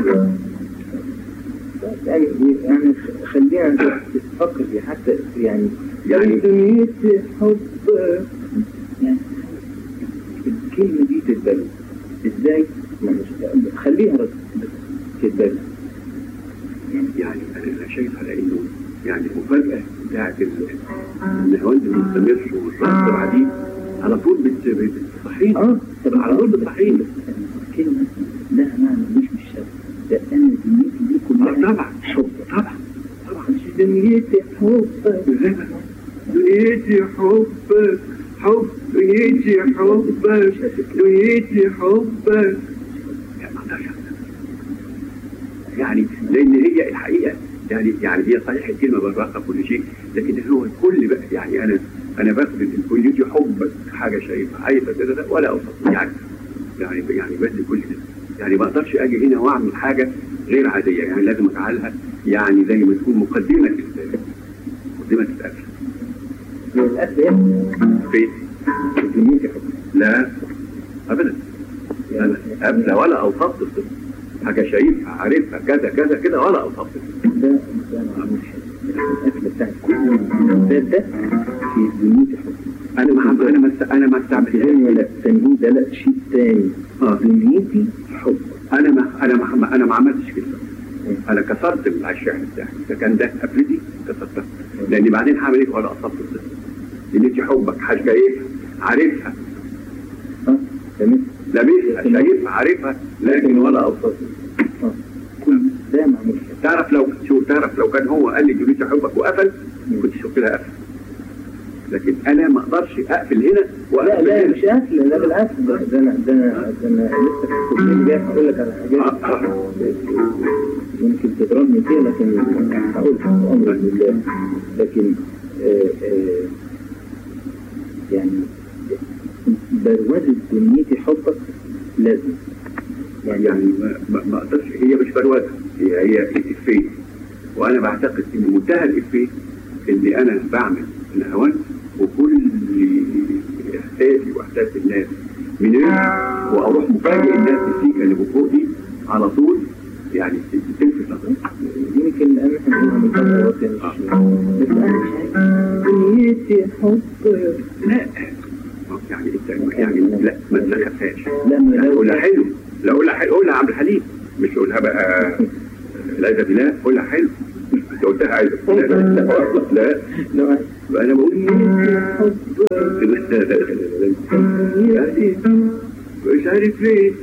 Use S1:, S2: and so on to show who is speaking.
S1: يعني يعني خلينا تفكر في حتى يعني
S2: يعني-
S1: دنيتي حب يعني الكلمة دي تتبلد ازاي؟ يعني خليها بس بس تتبلد
S2: يعني انا أنا شايف على انه يعني المفاجاه بتاعت ال- النهاوند المستمر والرقص بعدين على طول بت- بت- بتصحيني
S1: اه طب
S2: على طول بتصحيني
S1: الكلمة لها معنى مش بالشرط ده انا دنيتي دي
S2: اه
S1: كلها
S2: طبعا
S1: حب
S2: طبعا طبعا
S1: مش دنيتي حب
S2: ازاي بقى؟ دنيتي حبك حب دنيتي حبك دنيتي حبك لا، ما أقدرش أقول. يعني لان هي الحقيقه يعني يعني هي صحيح الكلمه بالراحه كل شيء لكن هو الكل بقى يعني انا انا باخد الكل دي حبك حاجه شايفها عايزه كده ده ولا اوصف يعني يعني يعني بدي كل ده يعني ما اقدرش اجي هنا واعمل حاجه غير عاديه يعني لازم اجعلها يعني زي ما تكون مقدمه ال- مقدمه الاكل
S1: للأسف يعني
S2: فين؟
S1: دنيتي حب
S2: لا ابدا
S1: يعني
S2: أنا ابدا ولا اوصفت الصفة. حاجه شايفها عارفها كذا كذا كده ولا اوصفت الصفة.
S1: ده ده معمول حلو الأكل بتاعت كل ده ده في دنيتي حب
S2: انا ما انا ما است- انا ما
S1: تاني
S2: استعملهاش
S1: ولا تنهيد ده لا شيء تاني
S2: اه
S1: دنيتي حب
S2: انا ما انا ما انا ما عملتش كده انا كسرت الشعر بتاعي اذا كان ده قفلتي كسرتها لان بعدين هعمل ايه ولا اصبت الصفة لان حبك حاجه شايفها عارفها
S1: اه تمام
S2: لمسها شايفها عارفها لكن ولا اوصفت
S1: اه كل ده معمول حلو
S2: تعرف لو شوف تعرف لو كان هو قال لي جريت حبك وقفل كنت شفت لها قفل لكن انا ما اقدرش اقفل هنا
S1: لا
S2: واقفل
S1: لا
S2: هنا
S1: مش قتل لا بالعكس ده ده انا ده انا ده انا لسه في الكليه جاي هقول لك على
S2: آه،
S1: حاجات
S2: آه.
S1: يمكن تضربني فيها لكن هقول امر لله لكن آه آه يعني بروزة دنيتي حبك لازم يعني
S2: يعني ما- ما ما اقدرش هي مش بروزه هي هي افيه وانا بعتقد ان منتهى الافيه ان انا بعمل الهوان وكل احساسي واحساس الناس من هنا واروح مفاجئ الناس بالسيكه اللي فوق دي على طول يعني تلفت نظري
S1: يمكن انا احنا من فتره مش بس انا مش عارف دنيتي حبك
S2: لا يعني انت يعني لا ما تلخفهاش
S1: لا ما
S2: يعني
S1: لو
S2: قولها حلو لا قولها حلو قولها عبد الحليم مش قولها بقى لا بالله قولها حلو انت قلتها عايز لا لا
S1: لو
S2: لا انا بقول
S1: دنيتي حبك
S2: مش عارف ليه